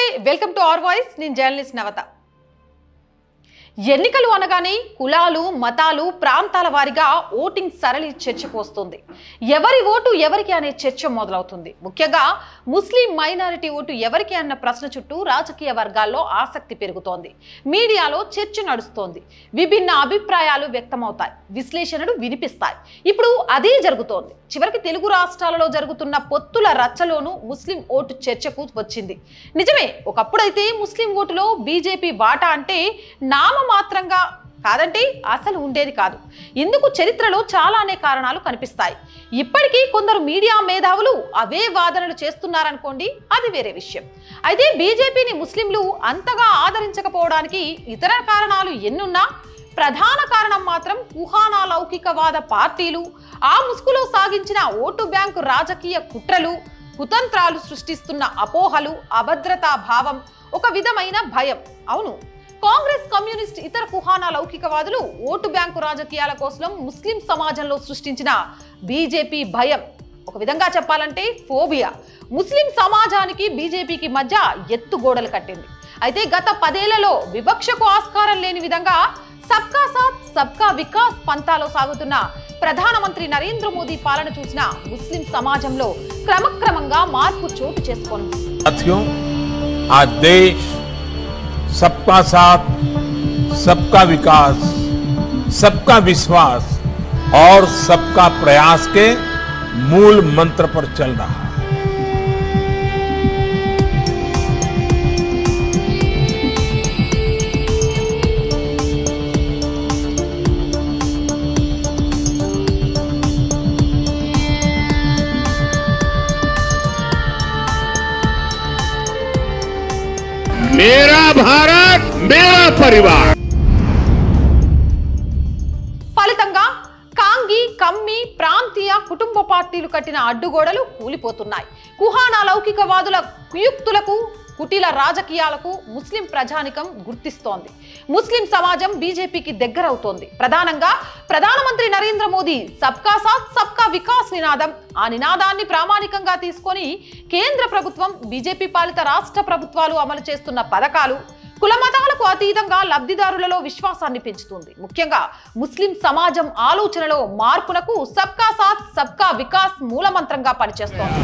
welcome to our voice నేను journalist Navata ఎన్నికలు అనగానే కులాలు మతాలు ప్రాంతాల వారిగా ఓటింగ్ సరళి చర్చకు వస్తుంది ఎవరి ఓటు ఎవరికి అనే చర్చ మొదలవుతుంది ముఖ్యంగా ముస్లిం మైనారిటీ ఓటు ఎవరికి అన్న ప్రశ్న చుట్టూ రాజకీయ వర్గాల్లో ఆసక్తి పెరుగుతోంది మీడియాలో చర్చ నడుస్తోంది విభిన్న అభిప్రాయాలు వ్యక్తమవుతాయి విశ్లేషణలు వినిపిస్తాయి ఇప్పుడు అదే జరుగుతోంది చివరికి తెలుగు రాష్ట్రాలలో జరుగుతున్న పొత్తుల రచ్చలోనూ ముస్లిం ఓటు చర్చకు వచ్చింది నిజమే ఒకప్పుడైతే ముస్లిం ఓటులో బీజేపీ వాటా అంటే నామమాత్రంగా కాదంటే అసలు ఉండేది కాదు ఇందుకు చరిత్రలో చాలానే కారణాలు కనిపిస్తాయి ఇప్పటికీ కొందరు మీడియా మేధావులు అవే వాదనలు చేస్తున్నారనుకోండి అది వేరే విషయం అయితే బీజేపీని ముస్లింలు అంతగా ఆదరించకపోవడానికి ఇతర కారణాలు ఎన్నున్నా ప్రధాన కారణం మాత్రం కుహానా లౌకికవాద పార్టీలు ఆ ముసుగులో సాగించిన ఓటు బ్యాంకు రాజకీయ కుట్రలు కుతంత్రాలు సృష్టిస్తున్న అపోహలు అభద్రతా భావం ఒక విధమైన భయం అవును కాంగ్రెస్ కమ్యూనిస్ట్ ఇతర కుహానా లౌకికవాదులు ఓటు బ్యాంకు రాజకీయాల కోసం ముస్లిం సమాజంలో సృష్టించిన బీజేపీ భయం ఒక విధంగా చెప్పాలంటే ఫోబియా ముస్లిం సమాజానికి బీజేపీకి మధ్య ఎత్తుగోడలు కట్టింది అయితే గత పదేళ్లలో వివక్షకు ఆస్కారం లేని విధంగా సబ్కా సాత్ సబ్కా వికాస్ పంతాలో సాగుతున్న ప్రధానమంత్రి నరేంద్ర మోదీ పాలన చూసిన ముస్లిం సమాజంలో క్రమక్రమంగా మార్పు చోటు చేసుకుంది साथियों आज देश सबका साथ सबका विकास सबका विश्वास और सबका प्रयास के मूल मंत्र पर चल रहा है मेरा भारत मेरा परिवार ఫలితంగా కాంగి కమ్మి ప్రాంతీయ కుటుంబ పార్టీలు కట్టిన అడ్డుగోడలు కూలిపోతున్నాయి కుహానా లౌకికవాదుల కుయుక్తులకు కుటిల రాజకీయాలకు ముస్లిం ప్రజానికం గుర్తిస్తోంది ముస్లిం సమాజం బీజేపీకి దగ్గరవుతోంది ప్రధానంగా ప్రధానమంత్రి నరేంద్ర మోదీ సబ్కా సాత్ సబ్కా వికాస్ నినాదం ఆ నినాదాన్ని ప్రామాణికంగా తీసుకొని కేంద్ర ప్రభుత్వం బీజేపీ పాలిత రాష్ట్ర ప్రభుత్వాలు అమలు చేస్తున్న పథకాలు కులమతాలకు అతీతంగా లబ్ధిదారులలో విశ్వాసాన్ని పెంచుతుంది ముఖ్యంగా ముస్లిం సమాజం ఆలోచనలో మార్పునకు సబ్కా సాత్ సబ్కా వికాస్ మూలమంత్రంగా పనిచేస్తోంది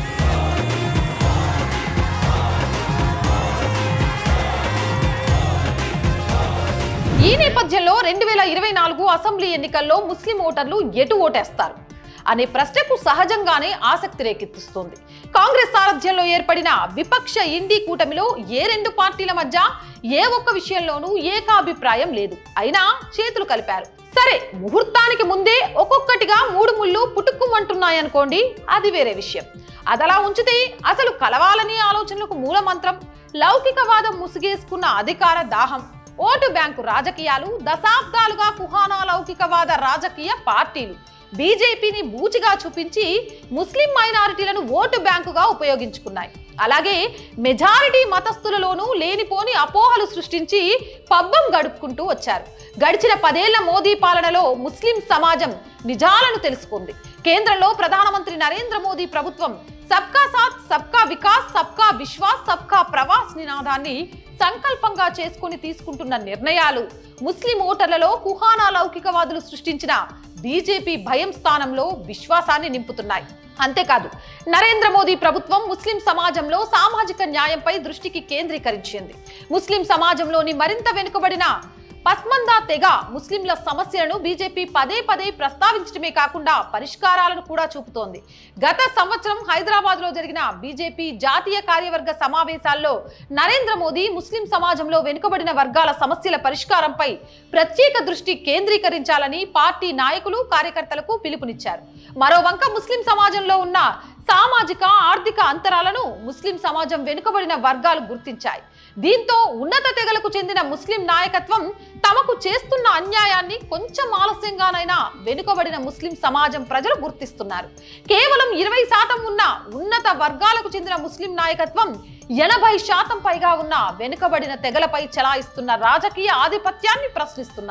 ఈ నేపథ్యంలో రెండు వేల ఇరవై నాలుగు అసెంబ్లీ ఎన్నికల్లో ముస్లిం ఓటర్లు ఎటు ఓటేస్తారు అనే ప్రశ్నకు సహజంగానే ఆసక్తి రేకెత్తిస్తుంది కాంగ్రెస్ సారథ్యంలో ఏర్పడిన విపక్ష ఇండి కూటమిలో ఏ రెండు పార్టీల మధ్య ఏ ఒక్క విషయంలోనూ ఏకాభిప్రాయం లేదు అయినా చేతులు కలిపారు సరే ముహూర్తానికి ముందే ఒక్కొక్కటిగా మూడు ముళ్ళు పుట్టుకుమంటున్నాయనుకోండి అది వేరే విషయం అదలా ఉంచితే అసలు కలవాలని ఆలోచనలకు మూలమంత్రం లౌకికవాదం ముసుగేసుకున్న అధికార దాహం ఓటు బ్యాంకు రాజకీయాలు దశాబ్దాలుగా కుహానా లౌకికవాద రాజకీయ పార్టీలు బీజేపీని బూచిగా చూపించి ముస్లిం మైనారిటీలను ఓటు బ్యాంకుగా ఉపయోగించుకున్నాయి అలాగే మెజారిటీ మతస్థులలోనూ లేనిపోని అపోహలు సృష్టించి పబ్బం గడుపుకుంటూ వచ్చారు గడిచిన పదేళ్ల మోదీ పాలనలో ముస్లిం సమాజం నిజాలను తెలుసుకుంది కేంద్రంలో ప్రధానమంత్రి నరేంద్ర మోదీ ప్రభుత్వం సబ్కా సాత్ సబ్కా వికాస్ సబ్కా విశ్వాస్ సబ్కా ప్రవాస్ నినాదాన్ని సంకల్పంగా చేసుకుని తీసుకుంటున్న నిర్ణయాలు ముస్లిం ఓటర్లలో కుహానా లౌకికవాదులు సృష్టించిన బీజేపీ భయం స్థానంలో విశ్వాసాన్ని నింపుతున్నాయి అంతేకాదు నరేంద్ర మోదీ ప్రభుత్వం ముస్లిం సమాజంలో సామాజిక న్యాయంపై దృష్టికి కేంద్రీకరించింది ముస్లిం సమాజంలోని మరింత వెనుకబడిన పస్మందా తెగ ముస్లింల సమస్యలను బీజేపీ పదే పదే ప్రస్తావించడమే కాకుండా పరిష్కారాలను కూడా చూపుతోంది గత సంవత్సరం హైదరాబాద్ లో జరిగిన బీజేపీ జాతీయ కార్యవర్గ సమావేశాల్లో నరేంద్ర మోదీ ముస్లిం సమాజంలో వెనుకబడిన వర్గాల సమస్యల పరిష్కారంపై ప్రత్యేక దృష్టి కేంద్రీకరించాలని పార్టీ నాయకులు కార్యకర్తలకు పిలుపునిచ్చారు మరోవంక ముస్లిం సమాజంలో ఉన్న సామాజిక ఆర్థిక అంతరాలను ముస్లిం సమాజం వెనుకబడిన వర్గాలు గుర్తించాయి దీంతో ఉన్నత తెగలకు చెందిన ముస్లిం నాయకత్వం తమకు చేస్తున్న అన్యాయాన్ని కొంచెం ఆలస్యంగానైనా వెనుకబడిన ముస్లిం సమాజం ప్రజలు గుర్తిస్తున్నారు కేవలం ఇరవై శాతం ఉన్న ఉన్నత వర్గాలకు చెందిన ముస్లిం నాయకత్వం ఎనభై శాతం పైగా ఉన్న వెనుకబడిన తెగలపై చలాయిస్తున్న రాజకీయ ఆధిపత్యాన్ని ప్రశ్నిస్తున్నారు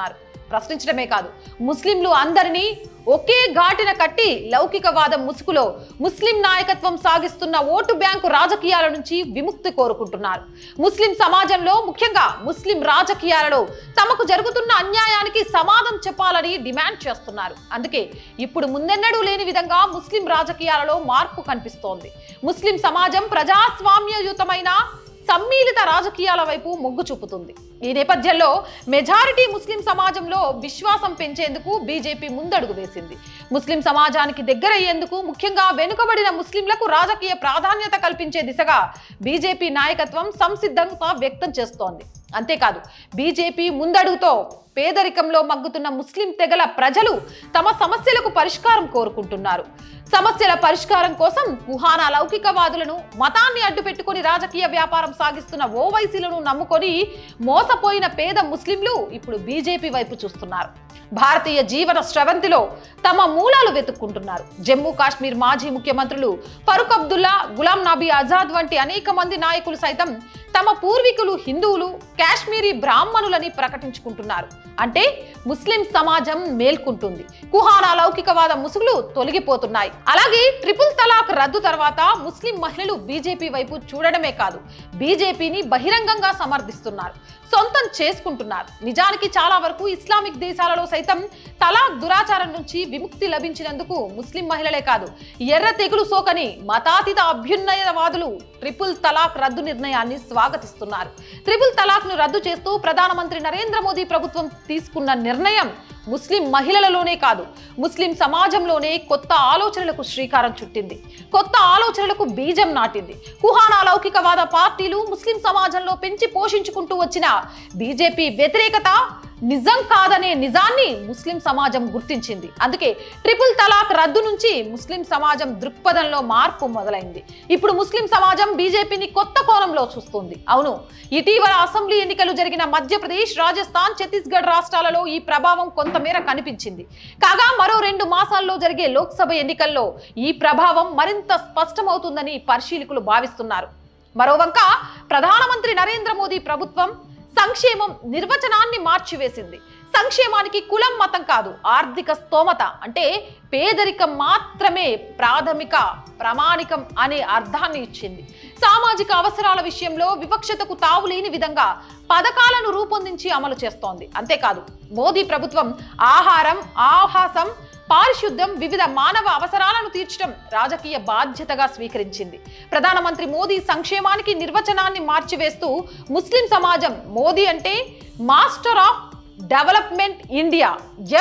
ప్రశ్నించడమే కాదు ముస్లింలు అందరినీ ఒకే ఘాటిన కట్టి లౌకికవాదం ముసుగులో ముస్లిం నాయకత్వం సాగిస్తున్న ఓటు బ్యాంకు రాజకీయాల నుంచి విముక్తి కోరుకుంటున్నారు ముస్లిం సమాజంలో ముఖ్యంగా ముస్లిం రాజకీయాలలో తమకు జరుగుతున్న అన్యాయానికి సమాధానం చెప్పాలని డిమాండ్ చేస్తున్నారు అందుకే ఇప్పుడు ముందెన్నడూ లేని విధంగా ముస్లిం రాజకీయాలలో మార్పు కనిపిస్తోంది ముస్లిం సమాజం ప్రజాస్వామ్యయుతమైన సమ్మిళిత రాజకీయాల వైపు మొగ్గు చూపుతుంది ఈ నేపథ్యంలో మెజారిటీ ముస్లిం సమాజంలో విశ్వాసం పెంచేందుకు బీజేపీ ముందడుగు వేసింది ముస్లిం సమాజానికి దగ్గరయ్యేందుకు ముఖ్యంగా వెనుకబడిన ముస్లింలకు రాజకీయ ప్రాధాన్యత కల్పించే దిశగా బీజేపీ నాయకత్వం సంసిద్ధంగా వ్యక్తం చేస్తోంది అంతేకాదు బీజేపీ ముందడుగుతో పేదరికంలో మగ్గుతున్న ముస్లిం తెగల ప్రజలు తమ సమస్యలకు పరిష్కారం కోరుకుంటున్నారు సమస్యల పరిష్కారం కోసం కుహానా లౌకికవాదులను మతాన్ని అడ్డుపెట్టుకుని రాజకీయ వ్యాపారం సాగిస్తున్న ఓవైసీలను నమ్ముకొని మోసపోయిన పేద ముస్లింలు ఇప్పుడు బీజేపీ వైపు చూస్తున్నారు భారతీయ జీవన స్రవంతిలో తమ మూలాలు వెతుక్కుంటున్నారు జమ్మూ కాశ్మీర్ మాజీ ముఖ్యమంత్రులు ఫరూక్ అబ్దుల్లా గులాం నబీ ఆజాద్ వంటి అనేక మంది నాయకులు సైతం తమ పూర్వీకులు హిందువులు కాశ్మీరీ బ్రాహ్మణులని ప్రకటించుకుంటున్నారు అంటే ముస్లిం సమాజం మేల్కుంటుంది కుహానా లౌకికవాద ముసుగులు తొలగిపోతున్నాయి అలాగే ట్రిపుల్ తలాక్ రద్దు తర్వాత ముస్లిం మహిళలు బీజేపీ వైపు చూడడమే కాదు బీజేపీని బహిరంగంగా సమర్థిస్తున్నారు సొంతం చేసుకుంటున్నారు నిజానికి చాలా వరకు ఇస్లామిక్ దేశాలలో సైతం తలాక్ దురాచారం నుంచి విముక్తి లభించినందుకు ముస్లిం మహిళలే కాదు ఎర్ర తెగులు సోకని మతాతీత అభ్యున్నయవాదులు ట్రిపుల్ తలాక్ రద్దు నిర్ణయాన్ని స్వాగతిస్తున్నారు ట్రిపుల్ తలాక్ ను రద్దు చేస్తూ ప్రధానమంత్రి నరేంద్ర మోదీ ప్రభుత్వం తీసుకున్న నిర్ణయం ముస్లిం మహిళలలోనే కాదు ముస్లిం సమాజంలోనే కొత్త ఆలోచనలకు శ్రీకారం చుట్టింది కొత్త ఆలోచనలకు బీజం నాటింది కుహానా లౌకికవాద పార్టీలు ముస్లిం సమాజంలో పెంచి పోషించుకుంటూ వచ్చిన బీజేపీ వ్యతిరేకత నిజం కాదనే నిజాన్ని ముస్లిం సమాజం గుర్తించింది అందుకే ట్రిపుల్ తలాక్ రద్దు నుంచి ముస్లిం సమాజం దృక్పథంలో మార్పు మొదలైంది ఇప్పుడు ముస్లిం సమాజం బీజేపీని కొత్త కోణంలో చూస్తుంది అవును ఇటీవల అసెంబ్లీ ఎన్నికలు జరిగిన మధ్యప్రదేశ్ రాజస్థాన్ ఛత్తీస్గఢ్ రాష్ట్రాలలో ఈ ప్రభావం కొంతమేర కనిపించింది కాగా మరో రెండు మాసాల్లో జరిగే లోక్సభ ఎన్నికల్లో ఈ ప్రభావం మరింత స్పష్టమవుతుందని పరిశీలకులు భావిస్తున్నారు మరోవంక ప్రధానమంత్రి నరేంద్ర మోదీ ప్రభుత్వం సంక్షేమం నిర్వచనాన్ని మార్చివేసింది సంక్షేమానికి కులం మతం కాదు ఆర్థిక స్తోమత అంటే పేదరికం మాత్రమే ప్రాథమిక ప్రామాణికం అనే అర్థాన్ని ఇచ్చింది సామాజిక అవసరాల విషయంలో వివక్షతకు తావులేని విధంగా పథకాలను రూపొందించి అమలు చేస్తోంది అంతేకాదు మోదీ ప్రభుత్వం ఆహారం ఆహాసం పారిశుద్ధ్యం వివిధ మానవ అవసరాలను తీర్చడం రాజకీయ బాధ్యతగా స్వీకరించింది ప్రధానమంత్రి మోదీ సంక్షేమానికి నిర్వచనాన్ని మార్చివేస్తూ ముస్లిం సమాజం మోదీ అంటే master of development India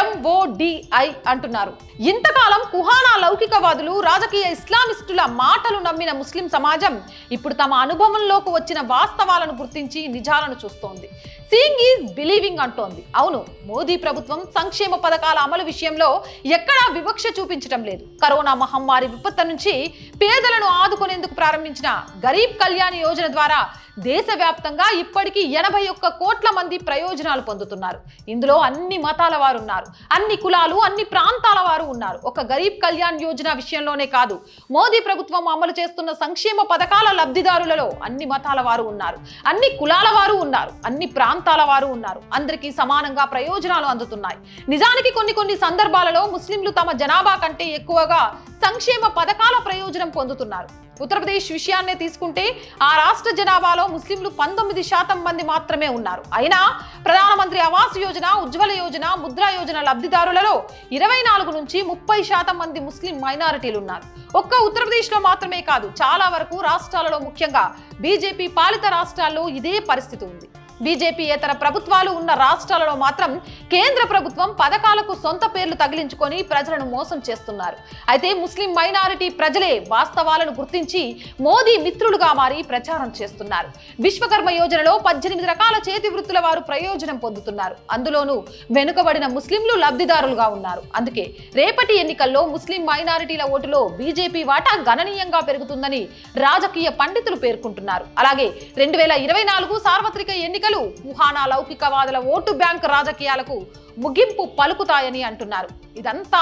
MODI అంటున్నారు ఇంతకాలం కుహానా లౌకికవాదులు రాజకీయ ఇస్లామిస్టుల మాటలు నమ్మిన ముస్లిం సమాజం ఇప్పుడు తమ అనుభవంలోకి వచ్చిన వాస్తవాలను గుర్తించి నిజాలను చూస్తోంది సీయింగ్ ఈజ్ బిలీవింగ్ అంటోంది అవును మోదీ ప్రభుత్వం సంక్షేమ పథకాల అమలు విషయంలో ఎక్కడా వివక్ష చూపించడం లేదు కరోనా మహమ్మారి విపత్తు నుంచి పేదలను ఆదుకునేందుకు ప్రారంభించిన గరీబ్ కళ్యాణ్ యోజన ద్వారా దేశవ్యాప్తంగా ఇప్పటికీ ఎనభై ఒక్క కోట్ల మంది ప్రయోజనాలు పొందుతున్నారు ఇందులో అన్ని మతాల వారు ఉన్నారు అన్ని కులాలు అన్ని ప్రాంతాల వారు ఉన్నారు ఒక గరీబ్ కళ్యాణ్ యోజన విషయంలోనే కాదు మోదీ ప్రభుత్వం అమలు చేస్తున్న సంక్షేమ పథకాల లబ్ధిదారులలో అన్ని మతాల వారు ఉన్నారు అన్ని కులాల వారు ఉన్నారు అన్ని ప్రాంతాల వారు ఉన్నారు అందరికీ సమానంగా ప్రయోజనాలు అందుతున్నాయి నిజానికి కొన్ని కొన్ని సందర్భాలలో ముస్లింలు తమ జనాభా కంటే ఎక్కువగా సంక్షేమ పథకాల ప్రయోజనం పొందుతున్నారు ఉత్తరప్రదేశ్ విషయాన్నే తీసుకుంటే ఆ రాష్ట్ర జనాభాలో ముస్లింలు పంతొమ్మిది శాతం మంది మాత్రమే ఉన్నారు అయినా ప్రధానమంత్రి ఆవాస్ యోజన ఉజ్వల యోజన ముద్రా యోజన లబ్ధిదారులలో ఇరవై నాలుగు నుంచి ముప్పై శాతం మంది ముస్లిం మైనారిటీలు ఉన్నారు ఒక్క ఉత్తరప్రదేశ్లో మాత్రమే కాదు చాలా వరకు రాష్ట్రాలలో ముఖ్యంగా బీజేపీ పాలిత రాష్ట్రాల్లో ఇదే పరిస్థితి ఉంది బీజేపీ ఇతర ప్రభుత్వాలు ఉన్న రాష్ట్రాలలో మాత్రం కేంద్ర ప్రభుత్వం పథకాలకు సొంత పేర్లు తగిలించుకొని ప్రజలను మోసం చేస్తున్నారు అయితే ముస్లిం మైనారిటీ ప్రజలే వాస్తవాలను గుర్తించి మోదీ మిత్రులుగా మారి ప్రచారం చేస్తున్నారు విశ్వకర్మ యోజనలో పద్దెనిమిది రకాల చేతి వృత్తుల వారు ప్రయోజనం పొందుతున్నారు అందులోనూ వెనుకబడిన ముస్లింలు లబ్ధిదారులుగా ఉన్నారు అందుకే రేపటి ఎన్నికల్లో ముస్లిం మైనారిటీల ఓటులో బీజేపీ వాటా గణనీయంగా పెరుగుతుందని రాజకీయ పండితులు పేర్కొంటున్నారు అలాగే రెండు వేల ఇరవై నాలుగు సార్వత్రిక ఎన్నికలు కుహానా లౌకికవాదుల ఓటు బ్యాంక్ రాజకీయాలకు ముగింపు పలుకుతాయని అంటున్నారు ఇదంతా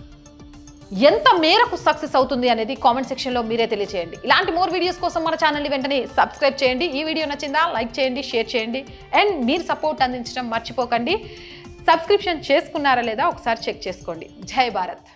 ఎంత మేరకు సక్సెస్ అవుతుంది అనేది కామెంట్ సెక్షన్లో మీరే తెలియచేయండి ఇలాంటి మోర్ వీడియోస్ కోసం మన ఛానల్ని వెంటనే సబ్స్క్రైబ్ చేయండి ఈ వీడియో నచ్చిందా లైక్ చేయండి షేర్ చేయండి అండ్ మీరు సపోర్ట్ అందించడం మర్చిపోకండి సబ్స్క్రిప్షన్ చేసుకున్నారా లేదా ఒకసారి చెక్ చేసుకోండి జై భారత్